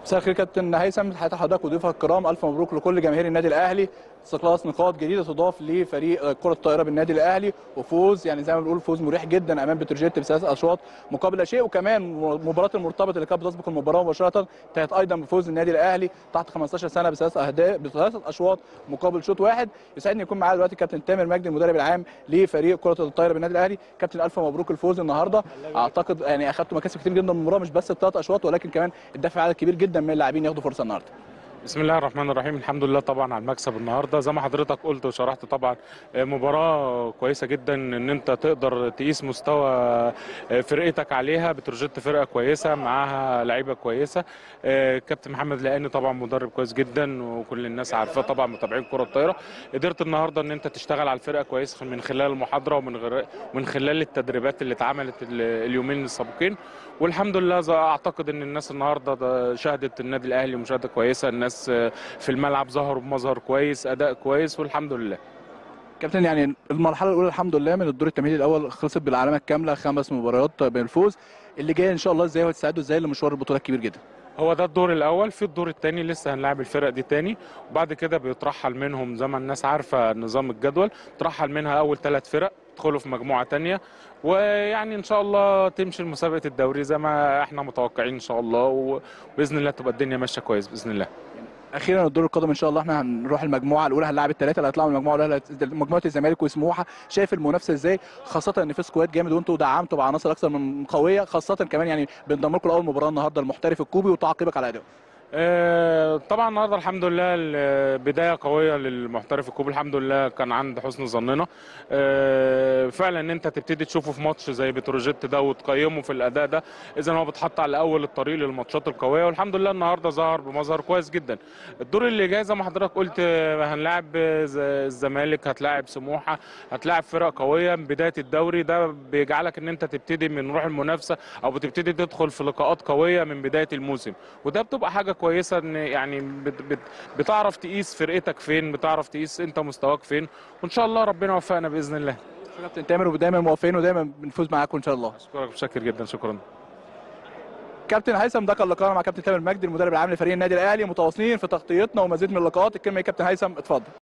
مساء الخير كابتن هيثم تحياتي لحضرتك وضيوفك الكرام الف مبروك لكل جماهير النادي الاهلي استخلاص نقاط جديده تضاف لفريق كره الطائره بالنادي الاهلي وفوز يعني زي ما بنقول فوز مريح جدا امام بتروجيت بثلاث اشواط مقابل لا شيء وكمان مباراه المرتبط اللي كانت بتسبق المباراه مباشره انتهت ايضا بفوز النادي الاهلي تحت 15 سنه بثلاث اهداف بثلاث اشواط مقابل شوط واحد يسعدني يكون معايا دلوقتي كابتن تامر مجدي المدرب العام لفريق كره الطائره بالنادي الاهلي كابتن الف مبروك الفوز النهارده اعتقد يعني اخذتوا مكاسب كتير جدا من المباراه مش بس الثلاث اشواط ولكن كمان الدفع عدد كبير جدا من اللاعبين ياخدوا فرصه النهارده بسم الله الرحمن الرحيم الحمد لله طبعا على المكسب النهارده زي ما حضرتك قلت وشرحت طبعا مباراه كويسه جدا ان انت تقدر تقيس مستوى فرقتك عليها بتروجيت فرقه كويسه معاها لعيبه كويسه كابتن محمد لقاني طبعا مدرب كويس جدا وكل الناس عارفاه طبعا متابعين كره الطايره قدرت النهارده ان انت تشتغل على الفرقه كويس من خلال المحاضره ومن غير من خلال التدريبات اللي اتعملت اليومين السابقين والحمد لله اعتقد ان الناس النهارده شهدت النادي الاهلي مشاهده كويسه الناس في الملعب ظهروا بمظهر كويس اداء كويس والحمد لله كابتن يعني المرحله الاولى الحمد لله من الدور التمهيدي الاول خلصت بالعلامه الكامله خمس مباريات بالفوز اللي جاي ان شاء الله ازاي وتساعدوا ازاي لمشوار البطوله الكبير جدا هو ده الدور الاول في الدور الثاني لسه هنلاعب الفرق دي تاني وبعد كده بيترحل منهم زي ما الناس عارفه نظام الجدول ترحل منها اول ثلاث فرق يدخلوا في مجموعه تانية ويعني ان شاء الله تمشي مسابقه الدوري زي ما احنا متوقعين ان شاء الله وباذن الله تبقى الدنيا ماشيه كويس باذن الله اخيرا الدور القادم ان شاء الله احنا هنروح المجموعه الاولى هنلاعب الثلاثه اللي هيطلعوا من المجموعه الاولى مجموعه الزمالك وسموحه شايف المنافسه ازاي خاصه ان في سكواد جامد وانتوا دعمتوا بعناصر اكثر من قويه خاصه كمان يعني بنضم لكم لاول مباراه النهارده المحترف الكوبي وتعقيبك على ادائه آه طبعا النهارده الحمد لله بدايه قويه للمحترف الكوبي الحمد لله كان عند حسن ظننا آه فعلا ان انت تبتدي تشوفه في ماتش زي بتروجيت ده وتقيمه في الاداء ده اذا هو بيتحط على اول الطريق للماتشات القويه والحمد لله النهارده ظهر بمظهر كويس جدا الدور اللي جاي زي ما حضرتك قلت هنلاعب الزمالك هتلاعب سموحه هتلاعب فرق قويه من بدايه الدوري ده بيجعلك ان انت تبتدي من روح المنافسه او بتبتدي تدخل في لقاءات قويه من بدايه الموسم وده بتبقى حاجه كويسه ان يعني بت بت بتعرف تقيس فرقتك فين بتعرف تقيس انت مستواك فين وان شاء الله ربنا يوفقنا باذن الله كابتن تامر ودايما موافقين ودايما بنفوز معاكم ان شاء الله اشكرك متشكر جدا شكرا كابتن هيثم ده كان لقاءنا مع كابتن تامر مجدي المدرب العام لفريق النادي الاهلي متواصلين في تغطيتنا ومزيد من اللقاءات الكلمه كابتن هيثم اتفضل